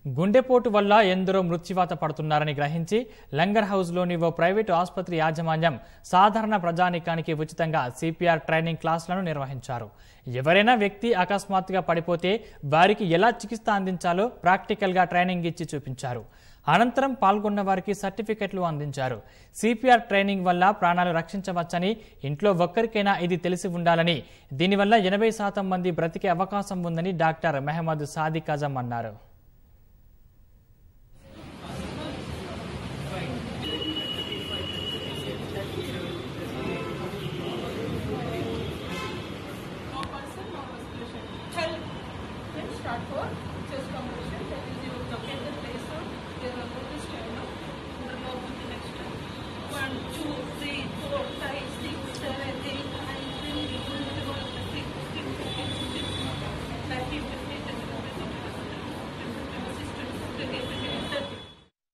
గుండెపోటు వల్ల ఎందరో మృత్యువాత పడుతున్నారని గ్రహించి లంగర్ హౌస్లోని ఓ ప్రైవేటు ఆసుపత్రి యాజమాన్యం సాధారణ ప్రజానీకానికి ఉచితంగా సిపిఆర్ ట్రైనింగ్ క్లాసులను నిర్వహించారు ఎవరైనా వ్యక్తి అకస్మాత్తుగా పడిపోతే వారికి ఎలా చికిత్స అందించాలో ప్రాక్టికల్గా ట్రైనింగ్ ఇచ్చి చూపించారు అనంతరం పాల్గొన్న వారికి సర్టిఫికెట్లు అందించారు సిపిఆర్ ట్రైనింగ్ వల్ల ప్రాణాలు రక్షించవచ్చని ఇంట్లో ఒక్కరికైనా ఇది తెలిసి ఉండాలని దీనివల్ల ఎనభై శాతం మంది బ్రతికే అవకాశం ఉందని డాక్టర్ మెహమ్మద్ సాదిక్ అజం అన్నారు